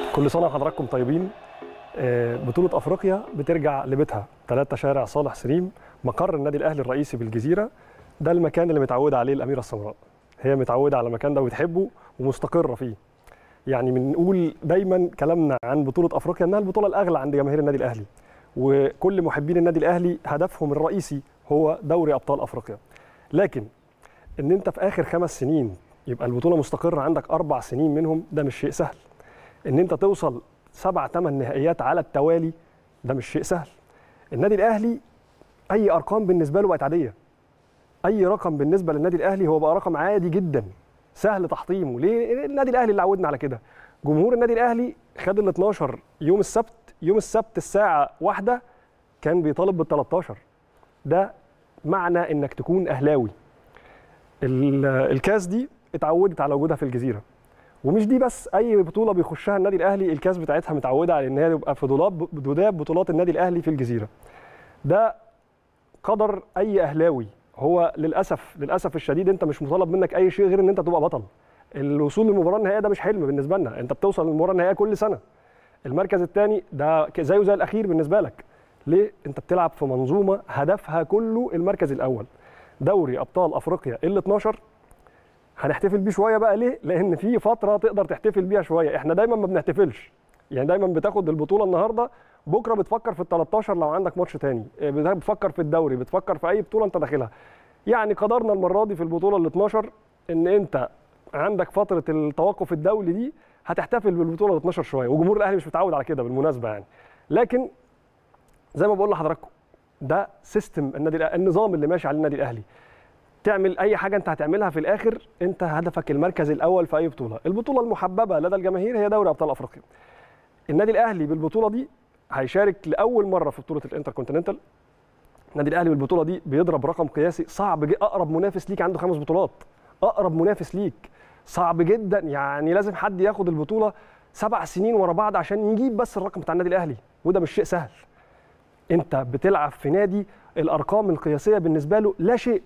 كل سنه وحضراتكم طيبين آه، بطولة أفريقيا بترجع لبيتها ثلاثة شارع صالح سليم مقر النادي الأهلي الرئيسي بالجزيرة ده المكان اللي متعودة عليه الأميرة السمراء هي متعودة على المكان ده وبتحبه ومستقرة فيه يعني بنقول دايما كلامنا عن بطولة أفريقيا إنها البطولة الأغلى عند جماهير النادي الأهلي وكل محبين النادي الأهلي هدفهم الرئيسي هو دوري أبطال أفريقيا لكن إن أنت في آخر خمس سنين يبقى البطولة مستقرة عندك أربع سنين منهم ده مش شيء سهل إن أنت توصل سبع ثمان نهائيات على التوالي ده مش شيء سهل النادي الاهلي اي ارقام بالنسبه له بقت عاديه اي رقم بالنسبه للنادي الاهلي هو بقى رقم عادي جدا سهل تحطيمه ليه النادي الاهلي اللي عودنا على كده جمهور النادي الاهلي خد ال 12 يوم السبت يوم السبت الساعه واحدة كان بيطالب بال 13 ده معنى انك تكون اهلاوي ال- الكاس دي اتعودت على وجودها في الجزيره ومش دي بس اي بطوله بيخشها النادي الاهلي الكاس بتاعتها متعوده على ان هي تبقى في دولاب دولاب بطولات النادي الاهلي في الجزيره ده قدر اي اهلاوي هو للاسف للاسف الشديد انت مش مطالب منك اي شيء غير ان انت تبقى بطل الوصول للمباراه النهائيه ده مش حلم بالنسبه لنا انت بتوصل للمباراه النهائيه كل سنه المركز الثاني ده ك- زيه زي الاخير بالنسبه لك ليه انت بتلعب في منظومه هدفها كله المركز الاول دوري ابطال افريقيا ال 12 هنحتفل بيه شويه بقى ليه؟ لان في فتره تقدر تحتفل بيها شويه، احنا دايما ما بنحتفلش. يعني دايما بتاخد البطوله النهارده بكره بتفكر في ال 13 لو عندك ماتش تاني، إيه، بتفكر في الدوري، بتفكر في اي بطوله انت داخلها. يعني قدرنا المره دي في البطوله ال 12 ان انت عندك فتره التوقف الدولي دي هتحتفل بالبطوله ال 12 شويه، وجمهور الاهلي مش متعود على كده بالمناسبه يعني. لكن زي ما بقول لحضراتكم ده سيستم النادي الأهلي- النظام اللي ماشي عليه النادي الاهلي. تعمل اي حاجه انت هتعملها في الاخر انت هدفك المركز الاول في اي بطوله البطوله المحببه لدى الجماهير هي دوري ابطال افريقيا النادي الاهلي بالبطوله دي هيشارك لاول مره في بطوله الانتر كونتيننتال النادي الاهلي بالبطوله دي بيضرب رقم قياسي صعب جدا اقرب منافس ليك عنده خمس بطولات اقرب منافس ليك صعب جدا يعني لازم حد ياخد البطوله سبع سنين ورا بعض عشان يجيب بس الرقم بتاع النادي الاهلي وده مش شيء سهل انت بتلعب في نادي الارقام القياسيه بالنسبه له لا شيء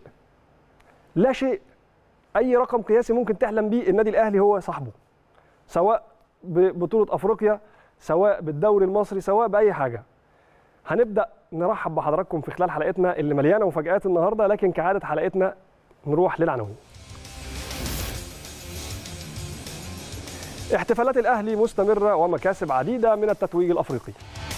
لا شيء اي رقم قياسي ممكن تحلم بيه النادي الاهلي هو صاحبه سواء ببطوله افريقيا سواء بالدوري المصري سواء باي حاجه هنبدا نرحب بحضراتكم في خلال حلقتنا اللي مليانه مفاجات النهارده لكن كعاده حلقتنا نروح للعناوين احتفالات الاهلي مستمره ومكاسب عديده من التتويج الافريقي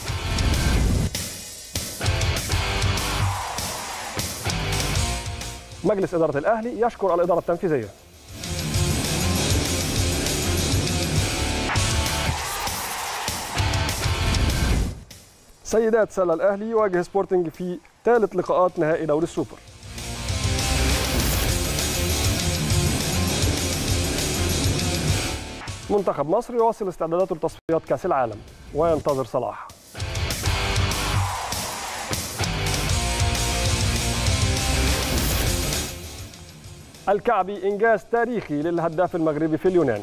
مجلس إدارة الأهلي يشكر الإدارة التنفيذية سيدات سلة الأهلي يواجه سبورتنج في ثالث لقاءات نهائي دوري السوبر منتخب مصر يواصل استعداداته لتصفيات كأس العالم وينتظر صلاح الكعبي إنجاز تاريخي للهداف المغربي في اليونان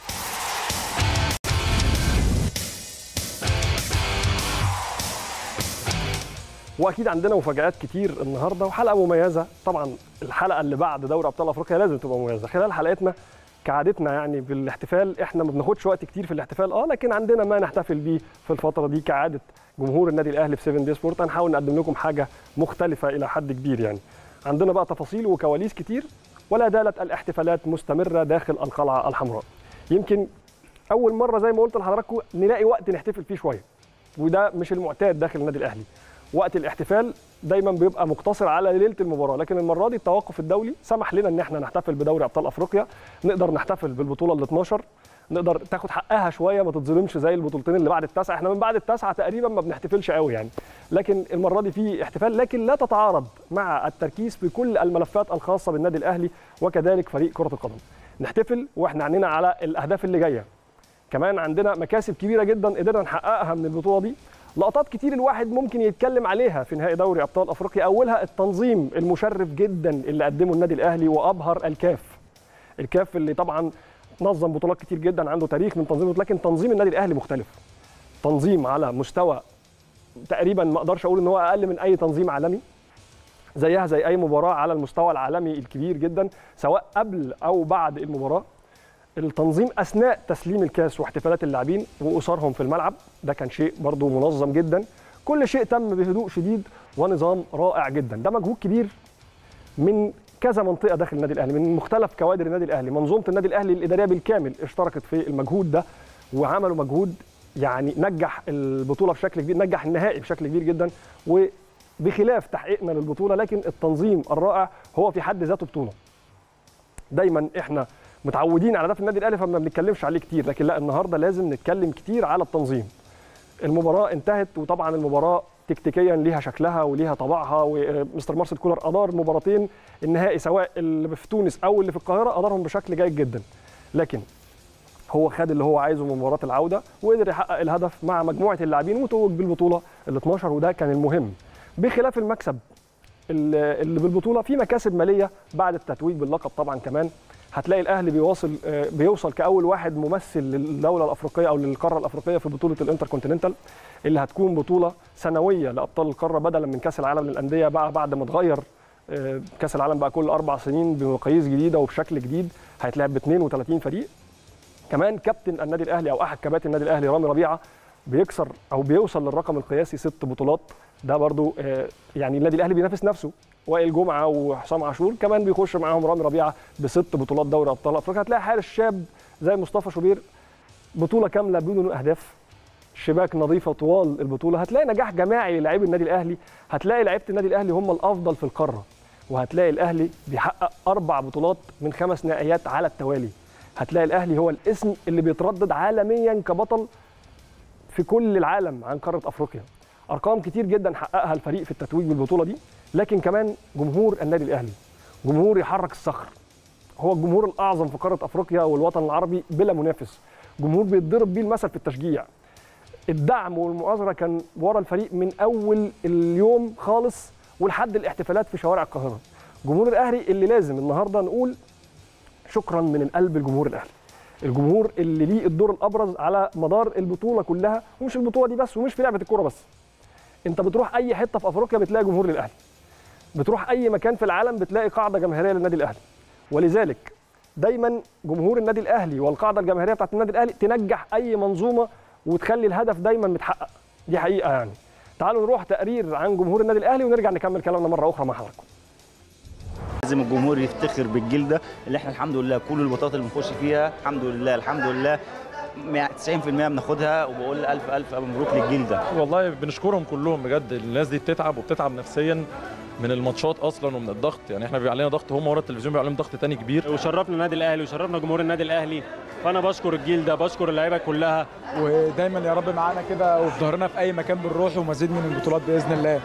واكيد عندنا مفاجات كتير النهارده وحلقه مميزه طبعا الحلقه اللي بعد دوري ابطال افريقيا لازم تبقى مميزه خلال حلقتنا كعادتنا يعني في الاحتفال احنا ما بناخدش وقت كتير في الاحتفال اه لكن عندنا ما نحتفل بيه في الفتره دي كعاده جمهور النادي الاهلي في 7 دي سبورت هنحاول نقدم لكم حاجه مختلفه الى حد كبير يعني عندنا بقى تفاصيل وكواليس كتير ولا زالت الاحتفالات مستمره داخل القلعه الحمراء يمكن اول مره زي ما قلت لحضراتكم نلاقي وقت نحتفل فيه شويه وده مش المعتاد داخل النادي الاهلي وقت الاحتفال دايما بيبقى مقتصر على ليله المباراه لكن المره دي التوقف الدولي سمح لنا ان احنا نحتفل بدوري ابطال افريقيا نقدر نحتفل بالبطوله ال 12 نقدر تاخد حقها شويه ما تتظلمش زي البطولتين اللي بعد التاسعه احنا من بعد التاسعه تقريبا ما بنحتفلش قوي يعني لكن المره دي في احتفال لكن لا تتعارض مع التركيز في كل الملفات الخاصه بالنادي الاهلي وكذلك فريق كره القدم نحتفل واحنا عينينا على الاهداف اللي جايه كمان عندنا مكاسب كبيره جدا قدرنا نحققها من البطوله دي لقطات كتير الواحد ممكن يتكلم عليها في نهائي دوري ابطال افريقيا اولها التنظيم المشرف جدا اللي قدمه النادي الاهلي وابهر الكاف الكاف اللي طبعا نظم بطولات كتير جدا عنده تاريخ من تنظيمه لكن تنظيم النادي الاهلي مختلف تنظيم على مستوى تقريبا ما اقدرش اقول ان هو اقل من اي تنظيم عالمي زيها زي اي مباراه على المستوى العالمي الكبير جدا سواء قبل او بعد المباراه التنظيم اثناء تسليم الكاس واحتفالات اللاعبين واسرهم في الملعب ده كان شيء برضو منظم جدا كل شيء تم بهدوء شديد ونظام رائع جدا ده مجهود كبير من كذا منطقه داخل النادي الاهلي من مختلف كوادر النادي الاهلي منظومه النادي الاهلي الاداريه بالكامل اشتركت في المجهود ده وعملوا مجهود يعني نجح البطوله بشكل كبير نجح النهائي بشكل كبير جدا وبخلاف تحقيقنا للبطوله لكن التنظيم الرائع هو في حد ذاته بطوله دايما احنا متعودين على ده في النادي الاهلي فما بنتكلمش عليه كتير لكن لا النهارده لازم نتكلم كتير على التنظيم المباراه انتهت وطبعا المباراه تكتيكيا ليها شكلها وليها طبعها ومستر مارسيل كولر ادار مباراتين النهائي سواء اللي في تونس او اللي في القاهره ادارهم بشكل جيد جدا لكن هو خد اللي هو عايزه من مباراه العوده وقدر يحقق الهدف مع مجموعه اللاعبين وتوج بالبطوله ال 12 وده كان المهم بخلاف المكسب اللي بالبطوله في مكاسب ماليه بعد التتويج باللقب طبعا كمان هتلاقي الاهلي بيواصل بيوصل كاول واحد ممثل للدوله الافريقيه او للقاره الافريقيه في بطوله الانتر كونتيننتال اللي هتكون بطوله سنويه لابطال القاره بدلا من كاس العالم للانديه بقى بعد ما اتغير كاس العالم بقى كل اربع سنين بمقاييس جديده وبشكل جديد هيتلعب ب 32 فريق كمان كابتن النادي الاهلي او احد كباتن النادي الاهلي رامي ربيعه بيكسر او بيوصل للرقم القياسي ست بطولات ده برضو يعني النادي الاهلي بينافس نفسه وائل جمعه وحسام عاشور كمان بيخش معاهم رامي ربيعه بست بطولات دوري ابطال افريقيا هتلاقي حارس شاب زي مصطفى شوبير بطوله كامله بدون اهداف شباك نظيفه طوال البطوله هتلاقي نجاح جماعي للاعبي النادي الاهلي هتلاقي لعيبه النادي الاهلي هم الافضل في القاره وهتلاقي الاهلي بيحقق اربع بطولات من خمس نهائيات على التوالي هتلاقي الاهلي هو الاسم اللي بيتردد عالميا كبطل في كل العالم عن قاره افريقيا ارقام كتير جدا حققها الفريق في التتويج بالبطوله دي لكن كمان جمهور النادي الاهلي جمهور يحرك الصخر هو الجمهور الاعظم في قاره افريقيا والوطن العربي بلا منافس جمهور بيتضرب بيه المثل في التشجيع الدعم والمؤازره كان ورا الفريق من اول اليوم خالص ولحد الاحتفالات في شوارع القاهره جمهور الاهلي اللي لازم النهارده نقول شكرا من القلب الجمهور الاهلي الجمهور اللي ليه الدور الابرز على مدار البطوله كلها ومش البطوله دي بس ومش في لعبه الكوره بس انت بتروح اي حته في افريقيا بتلاقي جمهور للاهلي بتروح اي مكان في العالم بتلاقي قاعده جماهيريه للنادي الاهلي ولذلك دايما جمهور النادي الاهلي والقاعده الجماهيريه بتاعت النادي الاهلي تنجح اي منظومه وتخلي الهدف دايما متحقق دي حقيقه يعني تعالوا نروح تقرير عن جمهور النادي الاهلي ونرجع نكمل كلامنا مره اخرى مع حضراتكم لازم الجمهور يفتخر بالجيل ده اللي احنا الحمد لله كل البطولات اللي بنخش فيها الحمد لله الحمد لله 90% بناخدها وبقول الف الف مبروك للجيل ده والله بنشكرهم كلهم بجد الناس دي بتتعب وبتتعب نفسيا من الماتشات اصلا ومن الضغط يعني احنا بيبقى علينا ضغط هم ورا التلفزيون بيبقى عليهم ضغط تاني كبير وشرفنا النادي الاهلي وشرفنا جمهور النادي الاهلي فانا بشكر الجيل ده بشكر اللعيبه كلها ودايما يا رب معانا كده وفي ظهرنا في اي مكان بنروح ومزيد من البطولات باذن الله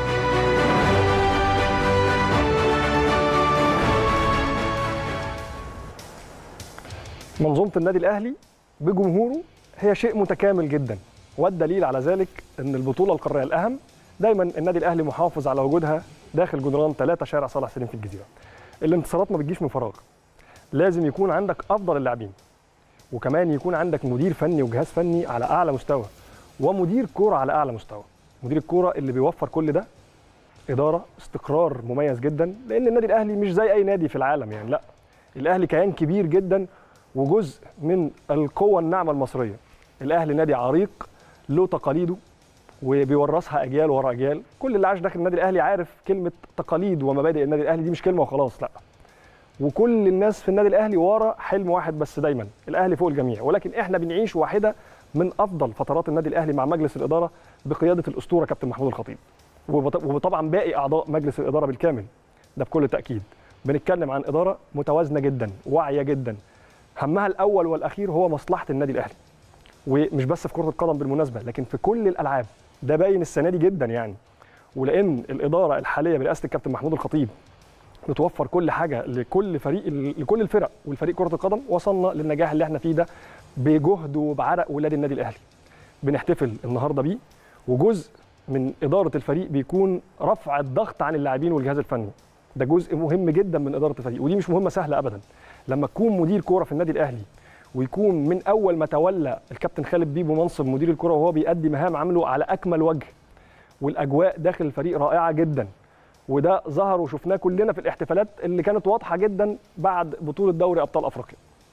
منظومه النادي الاهلي بجمهوره هي شيء متكامل جدا والدليل على ذلك ان البطوله القاريه الاهم دايما النادي الاهلي محافظ على وجودها داخل جدران ثلاثة شارع صالح سليم في الجزيره الانتصارات ما بتجيش من فراغ لازم يكون عندك افضل اللاعبين وكمان يكون عندك مدير فني وجهاز فني على اعلى مستوى ومدير كوره على اعلى مستوى مدير الكوره اللي بيوفر كل ده اداره استقرار مميز جدا لان النادي الاهلي مش زي اي نادي في العالم يعني لا الاهلي كيان كبير جدا وجزء من القوة الناعمة المصرية الأهلي نادي عريق له تقاليده وبيورثها أجيال ورا أجيال كل اللي عاش داخل النادي الأهلي عارف كلمة تقاليد ومبادئ النادي الأهلي دي مش كلمة وخلاص لا وكل الناس في النادي الأهلي ورا حلم واحد بس دايما الأهلي فوق الجميع ولكن إحنا بنعيش واحدة من أفضل فترات النادي الأهلي مع مجلس الإدارة بقيادة الأسطورة كابتن محمود الخطيب وطبعا باقي أعضاء مجلس الإدارة بالكامل ده بكل تأكيد بنتكلم عن إدارة متوازنة جدا واعية جدا همها الاول والاخير هو مصلحه النادي الاهلي ومش بس في كره القدم بالمناسبه لكن في كل الالعاب ده باين السنه دي جدا يعني ولان الاداره الحاليه برئاسه الكابتن محمود الخطيب بتوفر كل حاجه لكل فريق لكل الفرق والفريق كره القدم وصلنا للنجاح اللي احنا فيه ده بجهد وبعرق ولاد النادي الاهلي بنحتفل النهارده بيه وجزء من اداره الفريق بيكون رفع الضغط عن اللاعبين والجهاز الفني ده جزء مهم جدا من اداره الفريق ودي مش مهمه سهله ابدا لما تكون مدير كوره في النادي الاهلي ويكون من اول ما تولى الكابتن خالد بيبو منصب مدير الكوره وهو بيأدي مهام عمله على اكمل وجه والاجواء داخل الفريق رائعه جدا وده ظهر وشفناه كلنا في الاحتفالات اللي كانت واضحه جدا بعد بطوله دوري ابطال افريقيا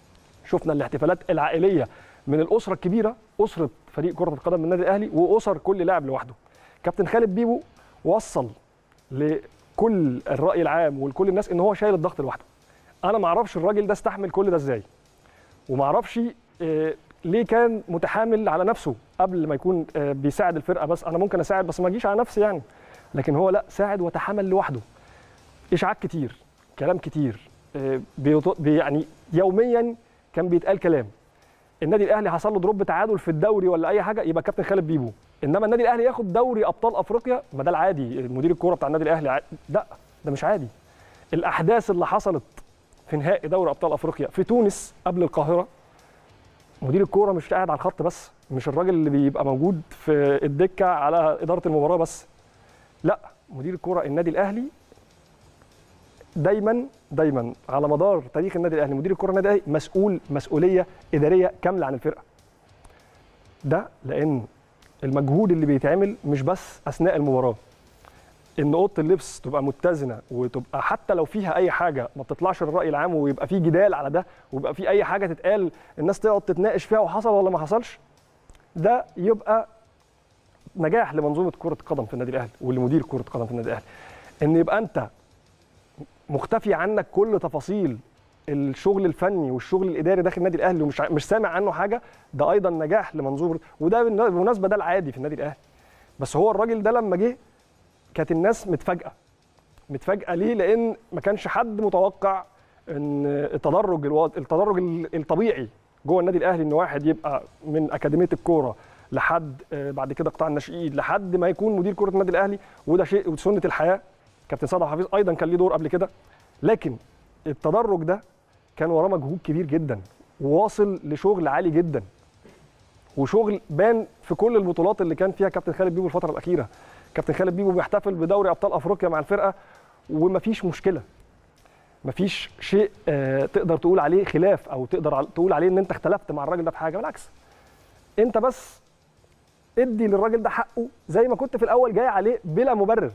شفنا الاحتفالات العائليه من الاسره الكبيره اسره فريق كره القدم من النادي الاهلي واسر كل لاعب لوحده كابتن خالد بيبو وصل لكل الراي العام ولكل الناس ان هو شايل الضغط لوحده انا ما اعرفش الراجل ده استحمل كل ده ازاي وما اعرفش آه، ليه كان متحامل على نفسه قبل ما يكون آه، بيساعد الفرقه بس انا ممكن اساعد بس ما اجيش على نفسي يعني لكن هو لا ساعد وتحمل لوحده اشاعات كتير كلام كتير آه، بيط- بي- يعني يوميا كان بيتقال كلام النادي الاهلي حصل له دروب تعادل في الدوري ولا اي حاجه يبقى كابتن خالد بيبو انما النادي الاهلي ياخد دوري ابطال افريقيا ما ده العادي مدير الكوره بتاع النادي الاهلي عادي. لا ده مش عادي الاحداث اللي حصلت في نهائي دوري ابطال افريقيا في تونس قبل القاهره مدير الكوره مش قاعد على الخط بس مش الراجل اللي بيبقى موجود في الدكه على اداره المباراه بس لا مدير الكوره النادي الاهلي دايما دايما على مدار تاريخ النادي الاهلي مدير الكره النادي الاهلي مسؤول مسؤوليه اداريه كامله عن الفرقه ده لان المجهود اللي بيتعمل مش بس اثناء المباراه ان اوضه اللبس تبقى متزنه وتبقى حتى لو فيها اي حاجه ما بتطلعش للراي العام ويبقى في جدال على ده ويبقى في اي حاجه تتقال الناس تقعد تتناقش فيها وحصل ولا ما حصلش ده يبقى نجاح لمنظومه كره القدم في النادي الاهلي ولمدير كره القدم في النادي الاهلي ان يبقى انت مختفي عنك كل تفاصيل الشغل الفني والشغل الاداري داخل النادي الاهلي ومش ع- مش سامع عنه حاجه ده ايضا نجاح لمنظومه وده بالن- بالمناسبه ده العادي في النادي الاهلي بس هو الراجل ده لما جه كانت الناس متفاجئه متفاجئه ليه لان ما كانش حد متوقع ان التدرج الوا- التدرج ال- الطبيعي جوه النادي الاهلي ان واحد يبقى من اكاديميه الكوره لحد آه، بعد كده قطاع الناشئين لحد ما يكون مدير كره النادي الاهلي وده شيء سنه الحياه كابتن سعد عبد الحفيظ ايضا كان ليه دور قبل كده لكن التدرج ده كان وراه مجهود كبير جدا وواصل لشغل عالي جدا وشغل بان في كل البطولات اللي كان فيها كابتن خالد بيبو الفتره الاخيره كابتن خالد بيبو بيحتفل بدوري ابطال افريقيا مع الفرقه ومفيش مشكله مفيش شيء آه، تقدر تقول عليه خلاف او تقدر عل- تقول عليه ان انت اختلفت مع الراجل ده في حاجه بالعكس انت بس ادي للراجل ده حقه زي ما كنت في الاول جاي عليه بلا مبرر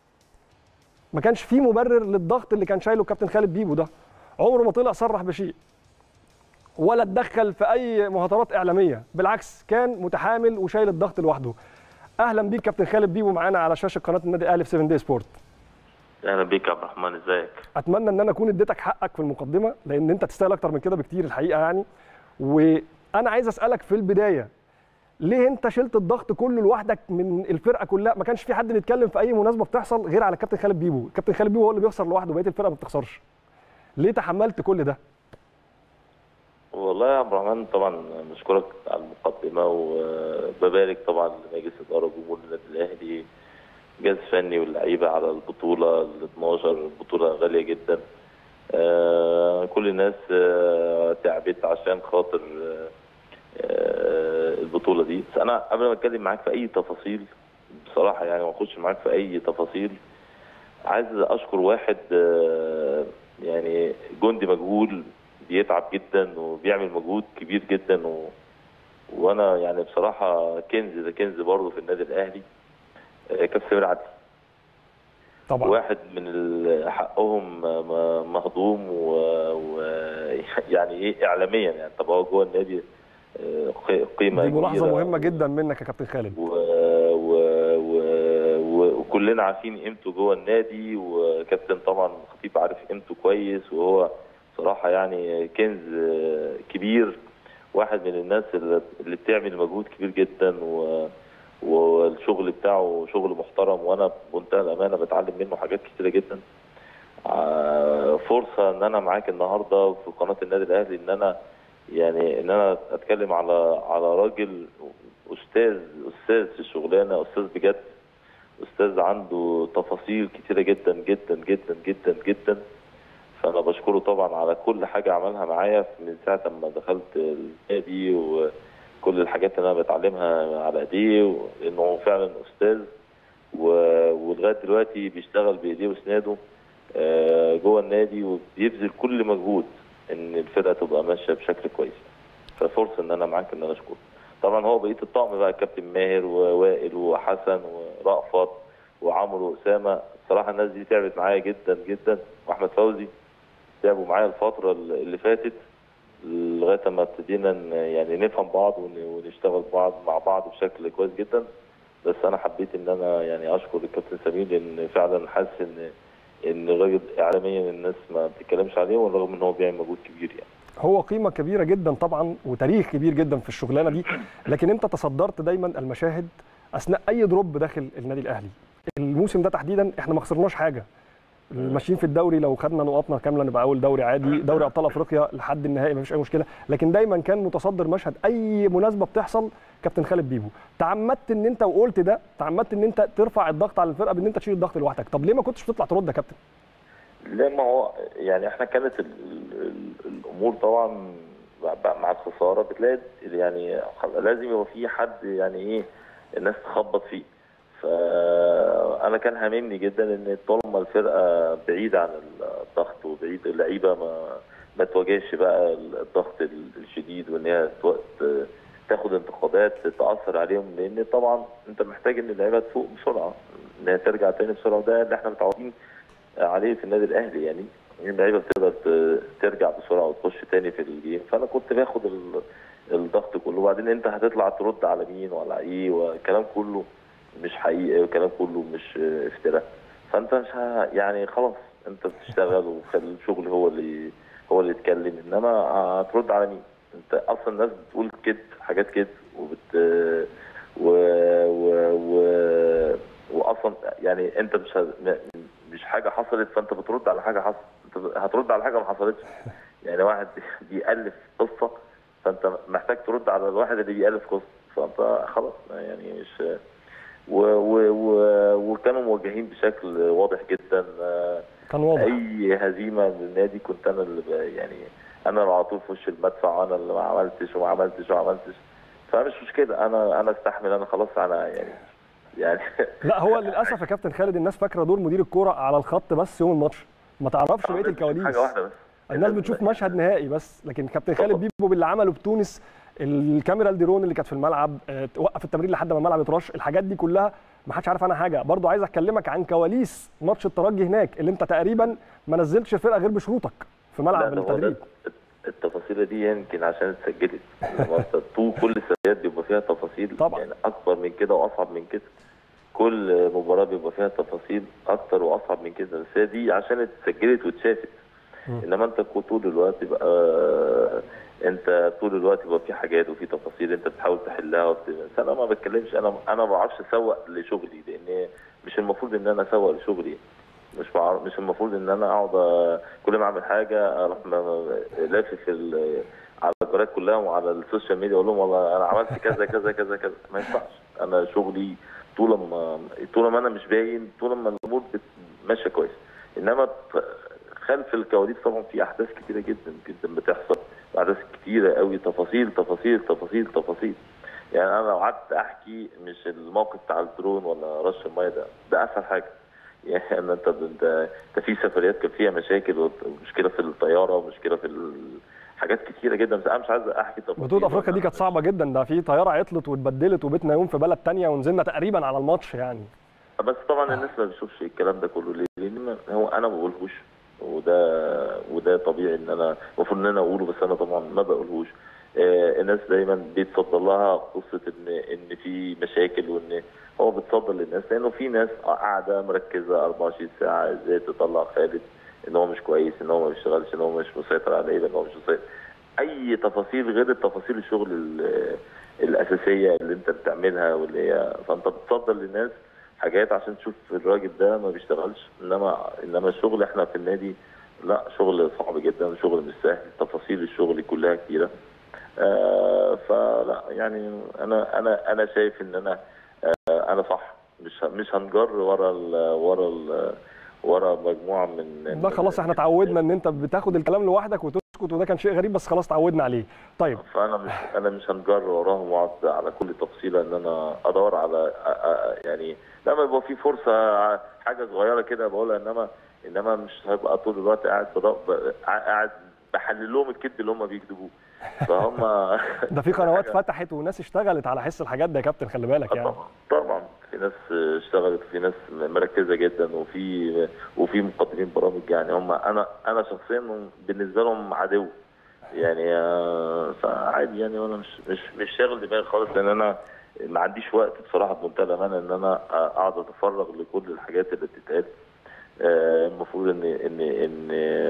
ما كانش فيه مبرر للضغط اللي كان شايله الكابتن خالد بيبو ده عمره ما طلع صرح بشيء ولا اتدخل في اي مهاترات اعلاميه بالعكس كان متحامل وشايل الضغط لوحده اهلا بيك كابتن خالد بيبو معانا على شاشه قناه النادي الاهلي في 7 دي سبورت اهلا بيك يا عبد الرحمن ازيك اتمنى ان انا اكون اديتك حقك في المقدمه لان انت تستاهل اكتر من كده بكتير الحقيقه يعني وانا عايز اسالك في البدايه ليه انت شلت الضغط كله لوحدك من الفرقه كلها ما كانش في حد بيتكلم في اي مناسبه بتحصل غير على الكابتن خالد بيبو الكابتن خالد بيبو هو اللي بيخسر لوحده بقيه الفرقه ما بتخسرش ليه تحملت كل ده والله يا عبد الرحمن طبعا بشكرك على المقدمه وببارك طبعا لمجلس اداره وجمهور النادي الاهلي جهاز فني واللعيبه على البطوله ال 12 بطوله غاليه جدا آه، كل الناس آه، تعبت عشان خاطر آه، آه، البطوله دي بس انا قبل ما اتكلم معاك في اي تفاصيل بصراحه يعني ما اخش معاك في اي تفاصيل عايز اشكر واحد آه، يعني جندي مجهول بيتعب جدا وبيعمل مجهود كبير جدا و... وانا يعني بصراحه كنز ده كنز برضه في النادي الاهلي آه، كابتن سمير عدلي طبعا واحد من ال- حقهم م- مهضوم و... و... يعني ايه اعلاميا يعني طب هو جوه النادي آه، قي- قيمه دي ملاحظه كبيرة. مهمه جدا منك يا كابتن خالد و... و... و... و... وكلنا عارفين قيمته جوه النادي وكابتن طبعا خطيب عارف قيمته كويس وهو صراحه يعني كنز آه، كبير واحد من الناس اللي اللي بتعمل مجهود كبير جدا و... والشغل بتاعه شغل محترم وانا بمنتهى الامانه بتعلم منه حاجات كتيره جدا آه، فرصه ان انا معاك النهارده في قناه النادي الاهلي ان انا يعني ان انا اتكلم على على راجل استاذ استاذ في الشغلانه استاذ بجد استاذ عنده تفاصيل كتيره جدا جدا جدا جدا جدا فانا بشكره طبعا على كل حاجه عملها معايا من ساعه ما دخلت النادي وكل الحاجات اللي انا بتعلمها على ايديه لانه فعلا استاذ و- ولغايه دلوقتي بيشتغل بايديه واسناده آه، جوه النادي وبيبذل كل مجهود ان الفرقه تبقى ماشيه بشكل كويس ففرصه ان انا معاك ان انا اشكره طبعا هو بقيه الطقم بقى كابتن ماهر ووائل وحسن ورأفت وعمرو واسامه الصراحه الناس دي تعبت معايا جدا جدا واحمد فوزي تعبوا معايا الفتره اللي فاتت لغايه ما ابتدينا ن- يعني نفهم بعض ون- ونشتغل بعض مع بعض بشكل كويس جدا بس انا حبيت ان انا يعني اشكر الكابتن سمير لان فعلا حاسس ان ان الراجل اعلاميا الناس ما بتتكلمش عليه والرغم ان هو بيعمل مجهود كبير يعني هو قيمه كبيره جدا طبعا وتاريخ كبير جدا في الشغلانه دي لكن انت تصدرت دايما المشاهد اثناء اي دروب داخل النادي الاهلي الموسم ده تحديدا احنا ما خسرناش حاجه ماشيين في الدوري لو خدنا نقاطنا كامله نبقى اول دوري عادي دوري ابطال افريقيا لحد النهائي ما فيش اي مشكله لكن دايما كان متصدر مشهد اي مناسبه بتحصل كابتن خالد بيبو تعمدت ان انت وقلت ده تعمدت ان انت ترفع الضغط على الفرقه بان انت تشيل الضغط لوحدك طب ليه ما كنتش بتطلع ترد يا كابتن لا ما هو يعني احنا كانت ال ال الامور طبعا مع- مع الخساره بتلاقي يعني خ- لازم يبقى في حد يعني ايه الناس تخبط فيه فانا كان هاممني جدا ان طول ما الفرقه بعيده عن الضغط وبعيد اللعيبه ما ما تواجهش بقى الضغط الشديد وان هي تو- ت- تاخد انتقادات تاثر عليهم لان طبعا انت محتاج ان اللعيبه تفوق بسرعه ان هي ترجع تاني بسرعه وده اللي احنا متعودين عليه في النادي الاهلي يعني اللعيبه بتقدر ت- ترجع بسرعه وتخش تاني في الجيم فانا كنت باخد ال- الضغط كله وبعدين انت هتطلع ترد على مين ولا ايه والكلام كله مش حقيقي والكلام كله مش اه، افتراء فانت مش ه- يعني خلاص انت بتشتغل وخلي الشغل هو اللي هو اللي يتكلم انما هترد على مين انت اصلا الناس بتقول كده حاجات كده وبت و... و... و... واصلا يعني انت مش ه... م- مش حاجه حصلت فانت بترد على حاجه حصلت انت هترد على حاجه ما حصلتش يعني واحد بيألف قصه فانت محتاج ترد على الواحد اللي بيألف قصه فانت خلاص يعني مش و... و... و... وكانوا موجهين بشكل واضح جدا آه، كان واضح اي هزيمه للنادي كنت انا اللي ب- يعني انا اللي على طول في وش المدفع وانا اللي ما عملتش وما عملتش وما عملتش فمش مشكله انا انا استحمل انا خلاص انا يعني يعني لا هو للاسف يا كابتن خالد الناس فاكره دور مدير الكوره على الخط بس يوم الماتش ما تعرفش بقيه الكواليس حاجه واحده بس الناس بتشوف مشهد نهائي بس لكن كابتن خالد بيبو باللي عمله بتونس الكاميرا الدرون اللي كانت في الملعب آه، توقف التمرين لحد ما الملعب يترش الحاجات دي كلها ما حدش عارف عنها حاجه برضو عايز اكلمك عن كواليس ماتش الترجي هناك اللي انت تقريبا ما نزلتش الفرقه غير بشروطك في لا، ملعب ده هو ده التدريب التفاصيل دي يمكن عشان اتسجلت إنما أنت طول كل السنوات بيبقى فيها تفاصيل طبعا. يعني اكبر من كده واصعب من كده كل مباراه بيبقى فيها تفاصيل اكتر واصعب من كده بس هي دي عشان اتسجلت واتشافت انما انت كو- طول الوقت يبقى انت طول الوقت يبقى في حاجات وفي تفاصيل انت بتحاول تحلها وبت... بس انا ما بتكلمش انا انا ما بعرفش اسوق لشغلي لان مش المفروض ان انا اسوق لشغلي مش بعرف مش المفروض ان انا اقعد أ- كل ما اعمل حاجه اروح م- م- لافف ال- على الجرائد كلها وعلى السوشيال ميديا اقول لهم والله انا عملت كذا كذا كذا كذا ما ينفعش انا شغلي طول ما طول ما انا مش باين طول ما الامور بت- ماشيه كويس انما ف- خلف الكواليس طبعا في احداث كتيره جدا جدا بتحصل احداث كتيره قوي تفاصيل تفاصيل تفاصيل تفاصيل يعني انا لو قعدت احكي مش الموقف بتاع الدرون ولا رش الميه ده ده اسهل حاجه يعني أنا انت انت انت في سفريات كان فيها مشاكل ومشكله في الطياره ومشكله في ال- حاجات كتيره جدا بس انا مش عايز احكي تفاصيل بطوله افريقيا دي كانت صعبه جدا ده في طياره عطلت واتبدلت وبيتنا يوم في بلد تانية ونزلنا تقريبا على الماتش يعني بس طبعا الناس ما بتشوفش الكلام ده كله ليه؟ لان ما- هو انا ما بقولهوش وده وده طبيعي ان انا المفروض ان انا اقوله بس انا طبعا ما بقولهوش آه، الناس دايما بيتصدر لها قصه ان ان في مشاكل وان هو بيتصدر للناس لانه في ناس قاعده مركزه 24 ساعه ازاي تطلع خالد ان هو مش كويس ان هو ما بيشتغلش ان هو مش مسيطر على اللعيبه ان هو مش مسيطر اي تفاصيل غير التفاصيل الشغل ال- الاساسيه اللي انت بتعملها واللي هي فانت بتصدر للناس حاجات عشان تشوف الراجل ده ما بيشتغلش انما انما الشغل احنا في النادي لا شغل صعب جدا شغل مش سهل تفاصيل الشغل كلها كتيره آه فلا يعني انا انا انا شايف ان انا آه انا صح مش مش هنجر ورا ال ورا ال ورا مجموعه من ده خلاص احنا اتعودنا ان انت بتاخد الكلام لوحدك وتسكت وده كان شيء غريب بس خلاص اتعودنا عليه طيب فانا مش انا مش هنجر وراهم واقعد على كل تفصيله ان انا ادور على أ- أ- يعني لما يبقى في فرصه ع- حاجه صغيره كده بقولها انما انما مش هبقى طول الوقت قاعد بدق- ب- قاعد بحلل لهم الكذب اللي هم بيكذبوه فهم ده في قنوات فتحت وناس اشتغلت على حس الحاجات ده يا كابتن خلي بالك يعني طبعا طبعا في ناس اشتغلت وفي ناس مركزه جدا وفي وفي مقدمين برامج يعني هم انا انا شخصيا بالنسبه لهم عدو يعني آه، فعادي يعني وانا مش مش مش شاغل دماغي خالص لان انا ما عنديش وقت بصراحه بمنتهى الامانه ان انا اقعد اتفرغ لكل الحاجات اللي بتتقال آه، المفروض ان ان ان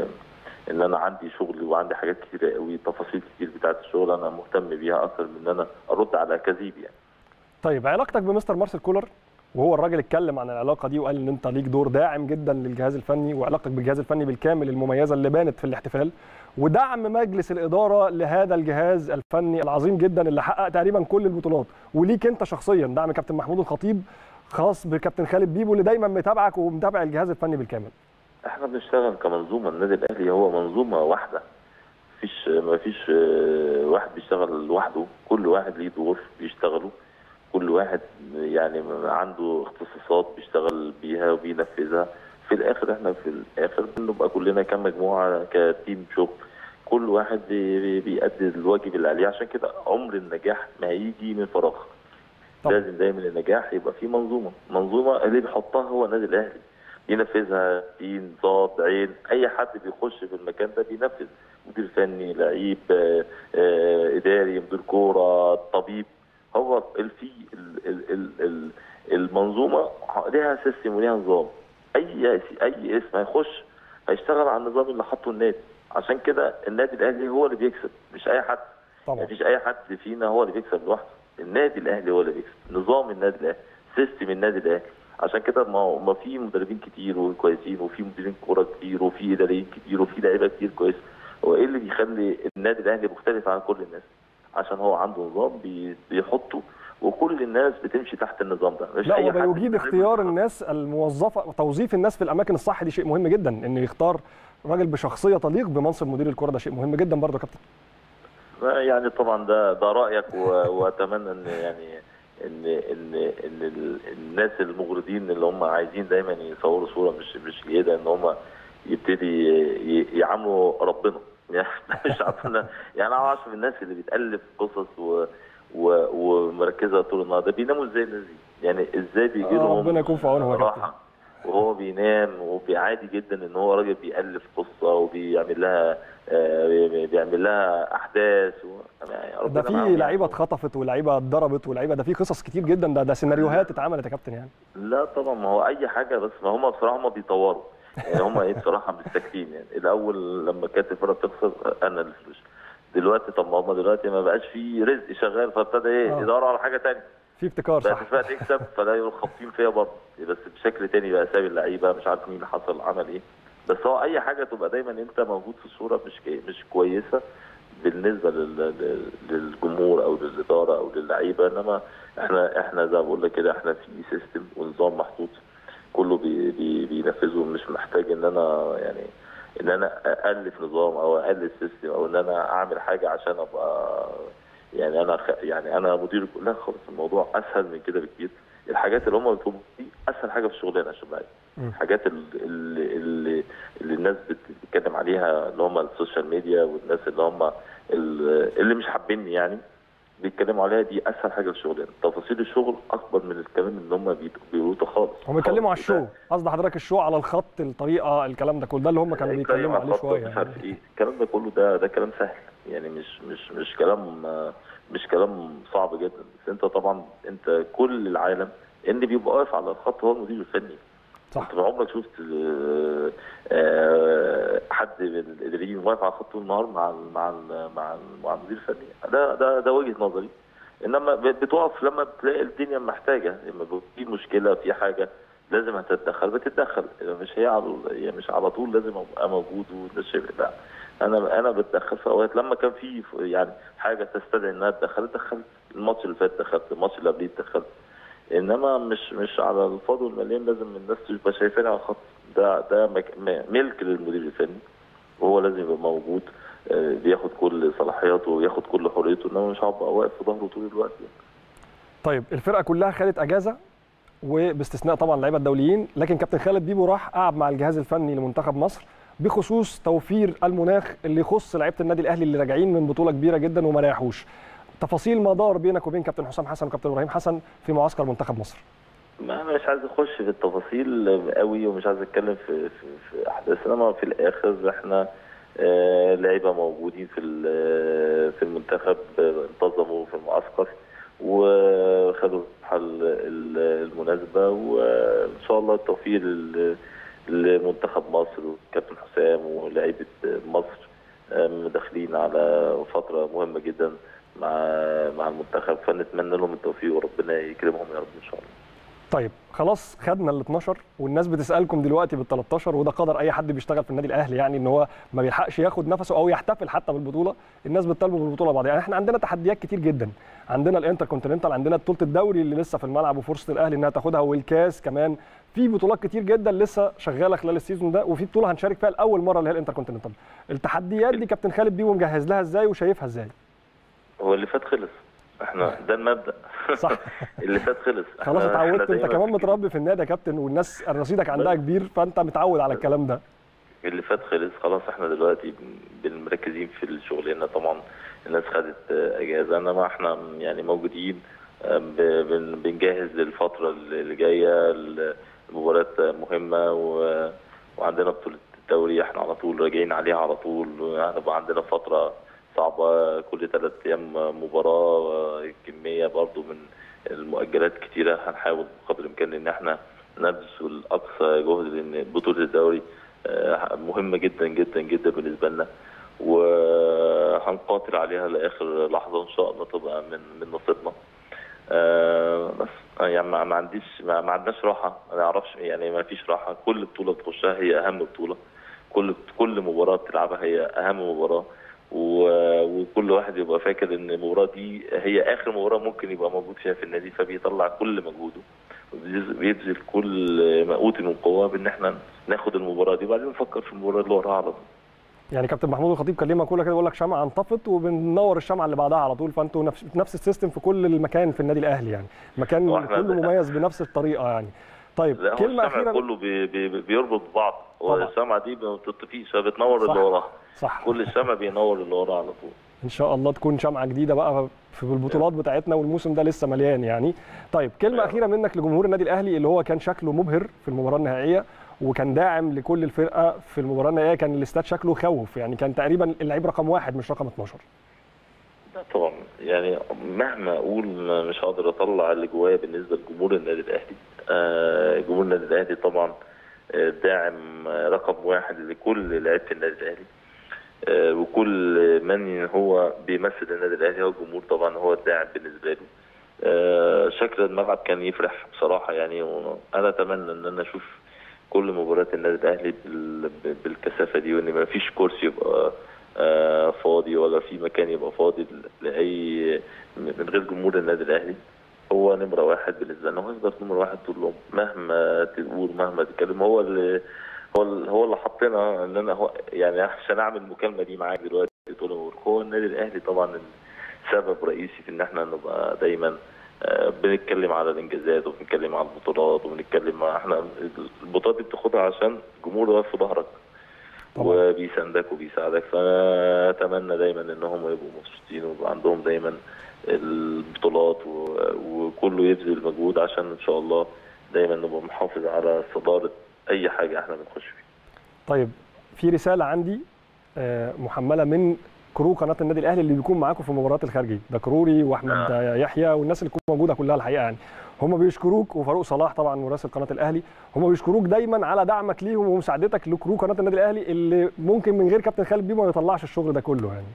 ان انا عندي شغل وعندي حاجات كتيره قوي تفاصيل كتير بتاعت الشغل انا مهتم بيها اكتر من ان انا ارد على اكاذيب يعني طيب علاقتك بمستر مارسيل كولر وهو الراجل اتكلم عن العلاقه دي وقال ان انت ليك دور داعم جدا للجهاز الفني وعلاقتك بالجهاز الفني بالكامل المميزه اللي بانت في الاحتفال ودعم مجلس الاداره لهذا الجهاز الفني العظيم جدا اللي حقق تقريبا كل البطولات وليك انت شخصيا دعم كابتن محمود الخطيب خاص بكابتن خالد بيبو اللي دايما متابعك ومتابع الجهاز الفني بالكامل احنا بنشتغل كمنظومه النادي الاهلي هو منظومه واحده مفيش مفيش آه، واحد بيشتغل لوحده كل واحد ليه دور بيشتغله كل واحد يعني عنده اختصاصات بيشتغل بيها وبينفذها في الاخر احنا في الاخر بنبقى كلنا كمجموعه كتيم شغل كل واحد بي- بي- بيأدي الواجب اللي عليه عشان كده عمر النجاح ما هيجي من فراغ طبعا. لازم دايما النجاح يبقى فيه منظومه منظومه اللي بيحطها هو النادي الاهلي ينفذها دين ضاد عين اي حد بيخش في المكان ده بينفذ مدير فني لعيب آه، آه، اداري مدير كوره طبيب هو ال- في ال- ال- ال- ال- المنظومه ليها سيستم وليها نظام اي اي اسم هيخش هيشتغل على النظام اللي حطه النادي عشان كده النادي الاهلي هو اللي بيكسب مش اي حد طبعا مفيش اي حد فينا هو اللي بيكسب لوحده النادي الاهلي هو اللي بيكسب نظام النادي الاهلي سيستم النادي الاهلي عشان كده ما ما في مدربين كتير وكويسين وفي مديرين كوره كتير وفي اداريين كتير وفي لعيبه كتير كويس هو ايه اللي بيخلي النادي الاهلي مختلف عن كل الناس عشان هو عنده نظام بي- بيحطه وكل الناس بتمشي تحت النظام ده مش لا أي هو حد بيجيد اختيار الناس الموظفه توظيف الناس في الاماكن الصح دي شيء مهم جدا انه يختار راجل بشخصيه تليق بمنصب مدير الكره ده شيء مهم جدا برضه يا كابتن يعني طبعا ده ده رايك و- واتمنى ان يعني ان ان ان ال- الناس المغرضين اللي هم عايزين دايما يصوروا صوره مش مش جيده ان هم يبتدي ي- يعاملوا ربنا يعني مش عارفين يعني انا عارف الناس اللي بتالف قصص و و ومركزه طول النهار ده بيناموا ازاي الناس دي؟ يعني ازاي بيجي آه، لهم ربنا يكون في عونهم يا كابتن. راحه وهو بينام وعادي جدا ان هو راجل بيالف قصه وبيعمل لها آه، بي- بيعمل لها احداث و... يعني ده ربنا في معاهم لعيبه يعني. اتخطفت ولعيبه اتضربت ولعيبه ده في قصص كتير جدا ده ده سيناريوهات اتعملت يا كابتن يعني لا طبعا ما هو اي حاجه بس ما هم بصراحه هم بيطوروا يعني هم ايه بصراحه مش ساكتين يعني الاول لما كانت الفرقه بتخسر انا الفلوس دلوقتي طب ما هم دلوقتي ما بقاش في رزق شغال فابتدى ايه آه. يدوروا على حاجه ثانيه في ابتكار بقت صح الفرقه تكسب فلا يقول خابطين فيا برضه بس بشكل تاني بقى ساب اللعيبه مش عارف مين اللي حصل عمل ايه بس هو اي حاجه تبقى دايما انت موجود في الصوره مش كي- مش كويسه بالنسبه لل- لل- للجمهور او للاداره او للعيبه انما احنا احنا زي ما بقول لك كده احنا في سيستم ونظام محطوط كله بي بي بينفذه مش محتاج ان انا يعني ان انا الف نظام او الف سيستم او ان انا اعمل حاجه عشان ابقى يعني انا خ... يعني انا مدير لا خالص الموضوع اسهل من كده بكتير الحاجات اللي هم بيطلبوا دي اسهل حاجه في الشغلانه عشان بعد مم. الحاجات اللي, اللي, اللي الناس بتتكلم عليها اللي هم السوشيال ميديا والناس اللي هم ال- اللي مش حابيني يعني بيتكلموا عليها دي اسهل حاجه في الشغلانه تفاصيل الشغل اكبر من الكلام اللي هم بيت- بيقولوه خالص هم بيتكلموا على خالص. الشو قصد حضرتك الشو على الخط الطريقه الكلام ده كله ده اللي هم كانوا الكلام بيتكلموا على عليه الخط شويه مش يعني. عارف ايه الكلام ده كله ده ده كلام سهل يعني مش مش مش كلام مش كلام صعب جدا بس انت طبعا انت كل العالم اللي بيبقى واقف على الخط هو المدير الفني صح انت ما عمرك شفت آه، آه، حد من الاداريين واقف على الخط طول النهار مع ال مع ال مع ال مع المدير الفني ده ده ده وجهه نظري انما بتقف لما بتلاقي الدنيا محتاجه لما بيبقى في مشكله في حاجه لازم هتتدخل بتتدخل مش هي على هي مش على طول لازم ابقى موجود والناس شايفه لا انا انا بتدخل في اوقات لما كان في يعني حاجه تستدعي انها تدخل اتدخلت الماتش اللي فات دخلت الماتش اللي قبليه اتدخلت انما مش مش على الفاضي والمليان لازم الناس تبقى شايفاني على الخط ده ده مك- م- ملك للمدير الفني وهو لازم يبقى موجود آه، بياخد كل صلاحياته وياخد كل حريته انما مش هبقى واقف في ظهره طول الوقت يعني. طيب الفرقه كلها خدت اجازه وباستثناء طبعا اللعيبه الدوليين لكن كابتن خالد بيبو راح قعد مع الجهاز الفني لمنتخب مصر بخصوص توفير المناخ اللي يخص لعيبه النادي الاهلي اللي راجعين من بطوله كبيره جدا وما ريحوش تفاصيل ما دار بينك وبين كابتن حسام حسن وكابتن ابراهيم حسن في معسكر منتخب مصر ما انا مش عايز اخش في التفاصيل قوي ومش عايز اتكلم في في, في احداث انما في الاخر احنا آه، لعيبه موجودين في ال- في المنتخب آه، انتظموا في المعسكر وخدوا الراحه ال- ال- المناسبه وان شاء الله التوفيق لل- لمنتخب مصر وكابتن حسام ولاعيبه مصر آم، داخلين على فتره مهمه جدا مع مع المنتخب فنتمنى لهم التوفيق وربنا يكرمهم يا رب ان شاء الله طيب خلاص خدنا ال 12 والناس بتسالكم دلوقتي بال 13 وده قدر اي حد بيشتغل في النادي الاهلي يعني ان هو ما بيلحقش ياخد نفسه او يحتفل حتى بالبطوله الناس بتطالبه بالبطوله بعض يعني احنا عندنا تحديات كتير جدا عندنا الانتر كونتيننتال عندنا بطوله الدوري اللي لسه في الملعب وفرصه الاهلي انها تاخدها والكاس كمان في بطولات كتير جدا لسه شغاله خلال السيزون ده وفي بطوله هنشارك فيها لاول مره اللي هي الانتر كونتيننتال التحديات دي كابتن خالد بيه مجهز لها ازاي وشايفها ازاي هو اللي فات خلص احنا ده المبدا صح اللي فات خلص خلاص احنا- احنا اتعودت انت دايماً كمان متربي في النادي يا كابتن والناس رصيدك عندها كبير فانت متعود على الكلام ده اللي فات خلص خلاص احنا دلوقتي بن- مركزين في الشغلانه طبعا الناس خدت آه، اجازه انما احنا يعني موجودين آه، ب- بن- بنجهز للفتره اللي جايه المباريات مهمه و- وعندنا بطوله الدوري احنا على طول راجعين عليها على طول هنبقى عندنا فتره صعبه كل ثلاث ايام مباراه آه، كميه برضو من المؤجلات كتيره هنحاول بقدر الامكان ان احنا نبذل اقصى جهد لان بطوله الدوري آه، مهمه جدا جدا جدا بالنسبه لنا وهنقاتل عليها لاخر لحظه ان شاء الله تبقى من من نصيبنا آه، بس آه، يعني ما ما عنديش ما ما عندناش راحه ما نعرفش يعني ما فيش راحه كل بطوله بتخشها هي اهم بطوله كل كل مباراه بتلعبها هي اهم مباراه و- وكل واحد يبقى فاكر ان المباراه دي هي اخر مباراه ممكن يبقى موجود فيها في النادي فبيطلع كل مجهوده وبيبذل بيبذل كل ما اوتي من قوه بان احنا ناخد المباراه دي وبعدين نفكر في المباراه اللي وراها على طول يعني كابتن محمود الخطيب كان ليه مقوله كده بيقول لك شمعه انطفت وبننور الشمعه اللي بعدها على طول فانتوا نفس نفس السيستم في كل المكان في النادي الاهلي يعني مكان هو إحنا- كله مميز بنفس الطريقه يعني طيب لا هو كلمه الشمع اخيره كله بي بي بيربط بعض طبعا. والشمعة دي ما بتطفيش فبتنور صح. اللي وراها صح كل الشمع بينور اللي وراها على طول ان شاء الله تكون شمعه جديده بقى في البطولات بتاعتنا والموسم ده لسه مليان يعني طيب كلمه أيوة. اخيره منك لجمهور النادي الاهلي اللي هو كان شكله مبهر في المباراه النهائيه وكان داعم لكل الفرقه في المباراه النهائيه كان الاستاد شكله خوف يعني كان تقريبا اللعيب رقم واحد مش رقم 12 لا طبعا يعني مهما اقول ما- مش هقدر اطلع اللي جوايا بالنسبه لجمهور النادي الاهلي آه، جمهور النادي الاهلي طبعا آه، داعم آه، رقم واحد لكل لعيبه النادي الاهلي آه، وكل من هو بيمثل النادي الاهلي هو الجمهور طبعا هو الداعم بالنسبه له آه، شكل الملعب كان يفرح بصراحه يعني انا اتمنى ان انا اشوف كل مباريات النادي الاهلي بال- بالكثافه دي وان ما فيش كرسي يبقى آه، فاضي ولا في مكان يبقى فاضي لاي من غير جمهور النادي الاهلي هو نمره واحد بالنسبه لنا هو يفضل نمره واحد طول العمر مهما تقول مهما تتكلم هو اللي هو اللي هو اللي حطينا ان انا هو يعني عشان اعمل المكالمه دي معاك دلوقتي طول العمر هو النادي الاهلي طبعا سبب رئيسي في ان احنا نبقى دايما آه، بنتكلم على الانجازات وبنتكلم على البطولات وبنتكلم مع احنا البطولات دي بتاخدها عشان الجمهور واقف في ظهرك طبعا. وبيساندك وبيساعدك فانا اتمنى دايما ان هم يبقوا مبسوطين ويبقى عندهم دايما البطولات و- وكله يبذل مجهود عشان ان شاء الله دايما نبقى محافظ على صداره اي حاجه احنا بنخش فيها طيب في رساله عندي آه، محمله من كرو قناه النادي الاهلي اللي بيكون معاكم في المباريات الخارجيه ده كروري واحمد آه. يحيى والناس اللي تكون موجوده كلها الحقيقه يعني هم بيشكروك وفاروق صلاح طبعا مراسل قناه الاهلي هم بيشكروك دايما على دعمك ليهم ومساعدتك لكرو قناه النادي الاهلي اللي ممكن من غير كابتن خالد بيه ما يطلعش الشغل ده كله يعني